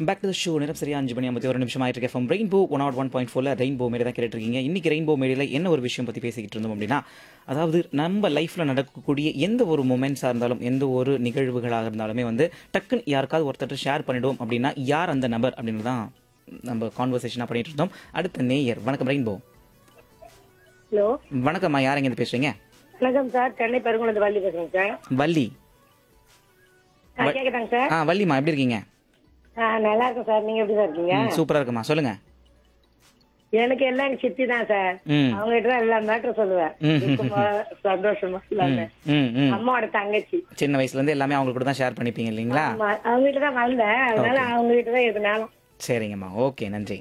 Back to show நேரம் சரியா அஞ்சு மணி ஐம்பத்தி ஒரு நிமிஷம் ஆயிட்டு இருக்கேன் rainbow one nought one point ஃபோரில் ரெயின்போ மேலே தான் கேட்டுட்டு இருக்கீங்க இன்னைக்கு ரெயின்போ மேடையில் என்ன ஒரு விஷயம் பற்றி பேசிக்கிட்டு இருந்தோம் அப்படின்னா அதாவது நம்ம லைஃப்பில் நடக்கக்கூடிய எந்த ஒரு மூமெண்ட்ஸாக இருந்தாலும் எந்த ஒரு நிகழ்வுகளாக இருந்தாலுமே வந்து டக்குன்னு யாருக்காவது ஒருத்தர் ஷேர் பண்ணிடுவோம் அப்படின்னா யார் அந்த நபர் அப்படின்னு தான் நம்ம கான்வர்சேஷனாக பண்ணிட்டு இருந்தோம் அடுத்த நேயர் வணக்கம் ரெயின்போ ஹலோ வணக்கம்மா யார் எங்கேருந்து பேசுறீங்க வணக்கம் சார் சென்னை பெருங்குளத்து வள்ளி பேசுறேன் சார் வள்ளி ஆ, கேக்குதாங்க சார் ஆ வள்ளிம்மா எப்படி இருக்கீங்க ஆ, நல்லா இருக்கேன் சார் நீங்க எப்படி சார் இருக்கீங்க சூப்பராக இருக்குமா சொல்லுங்க எனக்கு எல்லாம் எங்க சித்தி தான் சார் ம் அவங்க கிட்ட தான் எல்லா மேட்டரும் சொல்லுவேன் ம். துக்கமா, சந்தோஷமா எல்லாமே ம் ம் அம்மாவோட தங்கச்சி சின்ன வயசுல இருந்து எல்லாமே அவங்க கூட தான் ஷேர் பண்ணிப்பீங்க இல்லைங்களா ஆமா, அவங்க கிட்ட தான் வந்தேன் அதனால அவங்க கிட்ட தான் எதுனாலும் சரிங்கம்மா ஓகே நன்றி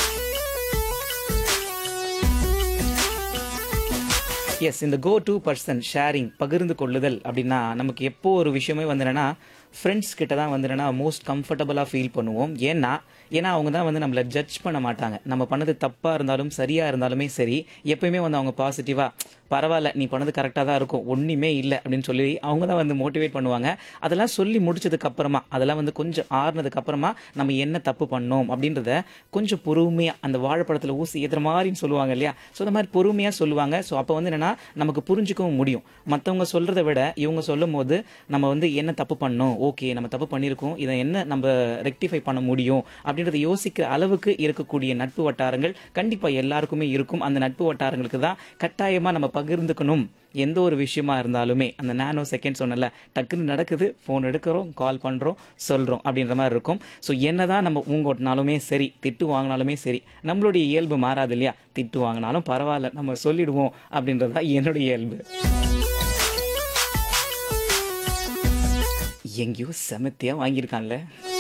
எஸ் இந்த கோ டு பர்சன் ஷேரிங் பகிர்ந்து கொள்ளுதல் அப்படின்னா நமக்கு எப்போ ஒரு விஷயமே வந்து என்னன்னா ஃப்ரெண்ட்ஸ் கிட்ட தான் வந்து என்னன்னா மோஸ்ட் கம்ஃபர்டபுளாக ஃபீல் பண்ணுவோம் ஏன்னா ஏன்னா அவங்க தான் வந்து நம்மளை ஜட்ஜ் பண்ண மாட்டாங்க நம்ம பண்ணது தப்பாக இருந்தாலும் சரியாக இருந்தாலுமே சரி எப்பயுமே வந்து அவங்க பாசிட்டிவாக பரவாயில்ல நீ பண்ணது கரெக்டாக தான் இருக்கும் ஒன்றுமே இல்லை அப்படின்னு சொல்லி அவங்க தான் வந்து மோட்டிவேட் பண்ணுவாங்க அதெல்லாம் சொல்லி முடிச்சதுக்கு அப்புறமா அதெல்லாம் வந்து கொஞ்சம் ஆறுனதுக்கு அப்புறமா நம்ம என்ன தப்பு பண்ணோம் அப்படின்றத கொஞ்சம் பொறுமையாக அந்த வாழைப்பழத்தில் ஊசி ஏற்றுற மாதிரின்னு சொல்லுவாங்க இல்லையா ஸோ அந்த மாதிரி பொறுமையாக சொல்லுவாங்க ஸோ அப்போ வந்து என்னன்னா நமக்கு புரிஞ்சுக்கவும் முடியும் மற்றவங்க சொல்கிறத விட இவங்க சொல்லும் போது நம்ம வந்து என்ன தப்பு பண்ணோம் ஓகே நம்ம தப்பு பண்ணியிருக்கோம் இதை என்ன நம்ம ரெக்டிஃபை பண்ண முடியும் அப்படின்றத யோசிக்கிற அளவுக்கு இருக்கக்கூடிய நட்பு வட்டாரங்கள் கண்டிப்பாக எல்லாருக்குமே இருக்கும் அந்த நட்பு வட்டாரங்களுக்கு தான் கட்டாயமாக நம்ம பகிர்ந்துக்கணும் எந்த ஒரு விஷயமா இருந்தாலுமே அந்த நானோ செகண்ட் சொன்னல டக்குன்னு நடக்குது ஃபோன் எடுக்கிறோம் கால் பண்ணுறோம் சொல்கிறோம் அப்படின்ற மாதிரி இருக்கும் ஸோ என்னதான் நம்ம ஊங்கொட்டினாலுமே சரி திட்டு வாங்கினாலுமே சரி நம்மளுடைய இயல்பு மாறாது இல்லையா திட்டு வாங்கினாலும் பரவாயில்ல நம்ம சொல்லிடுவோம் அப்படின்றது தான் என்னுடைய இயல்பு எங்கேயோ செமத்தியா வாங்கியிருக்கான்ல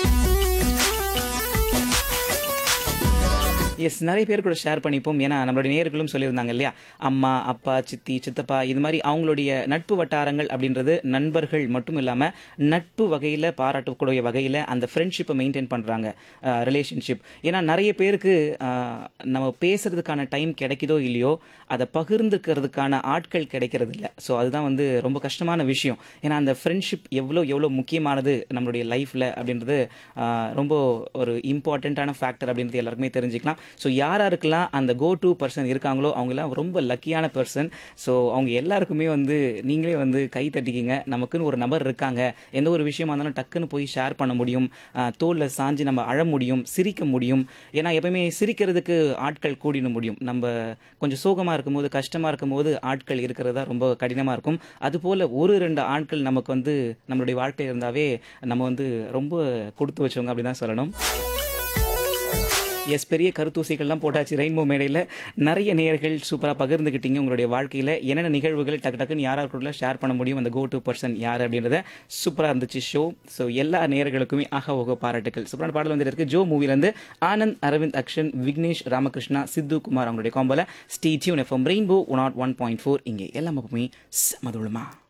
எஸ் நிறைய பேர் கூட ஷேர் பண்ணிப்போம் ஏன்னா நம்மளுடைய நேர்களும் சொல்லியிருந்தாங்க இல்லையா அம்மா அப்பா சித்தி சித்தப்பா இது மாதிரி அவங்களுடைய நட்பு வட்டாரங்கள் அப்படின்றது நண்பர்கள் மட்டும் இல்லாமல் நட்பு வகையில் பாராட்டக்கூடிய வகையில் அந்த ஃப்ரெண்ட்ஷிப்பை மெயின்டைன் பண்ணுறாங்க ரிலேஷன்ஷிப் ஏன்னா நிறைய பேருக்கு ஆஹ், நம்ம பேசுறதுக்கான டைம் கிடைக்குதோ இல்லையோ அதை பகிர்ந்துக்கிறதுக்கான ஆட்கள் கிடைக்கிறது இல்லை ஸோ அதுதான் வந்து ரொம்ப கஷ்டமான விஷயம் ஏன்னா அந்த ஃப்ரெண்ட்ஷிப் எவ்வளோ எவ்வளோ முக்கியமானது நம்மளுடைய லைஃப்பில் அப்படின்றது ஆஹ், ரொம்ப ஒரு இம்பார்ட்டண்ட்டான ஃபேக்டர் அப்படின்றது எல்லாருக்குமே தெரிஞ்சுக்கலாம் ஸோ யார் யாருக்கெல்லாம் அந்த கோ டு பர்சன் இருக்காங்களோ அவங்கெல்லாம் ரொம்ப லக்கியான பர்சன் ஸோ அவங்க எல்லாருக்குமே வந்து நீங்களே வந்து கை தட்டிக்கிங்க நமக்குன்னு ஒரு நபர் இருக்காங்க எந்த ஒரு விஷயமா இருந்தாலும் டக்குன்னு போய் ஷேர் பண்ண முடியும் ஆஹ், தோல்ல சாஞ்சு நம்ம அழ முடியும் சிரிக்க முடியும் ஏன்னா எப்பவுமே சிரிக்கிறதுக்கு ஆட்கள் கூடின முடியும் நம்ம கொஞ்சம் சோகமாக இருக்கும்போது கஷ்டமாக இருக்கும்போது ஆட்கள் இருக்கிறதா ரொம்ப கடினமாக இருக்கும் அதுபோல் ஒரு ரெண்டு ஆட்கள் நமக்கு வந்து நம்மளுடைய வாழ்க்கையில் இருந்தாவே நம்ம வந்து ரொம்ப கொடுத்து வச்சவங்க அப்படி தான் சொல்லணும் எஸ் பெரிய கருத்தூசிகள்லாம் போட்டாச்சு ரெயின்போ மேடையில் நிறைய நேயர்கள் சூப்பராக பகிர்ந்துக்கிட்டீங்க உங்களுடைய வாழ்க்கையில் என்னென்ன நிகழ்வுகள் டக்கு டக்குன்னு யாரார் கூட ஷேர் பண்ண முடியும் அந்த கோ டு பர்சன் யார் அப்படின்றத சூப்பராக இருந்துச்சு ஷோ ஸோ எல்லா நேயர்களுக்குமே ஆக ஓக பாராட்டுகள் சூப்பரான பாடல் வந்துட்டு இருக்கு ஜோ மூவிலேருந்து ஆனந்த் அரவிந்த் அக்ஷன் விக்னேஷ் ராமகிருஷ்ணா சித்து குமார் அவங்களுடைய காம்போல stay tuned FM rainbow one nought one point four இங்கே எல்லாமே மதுளமா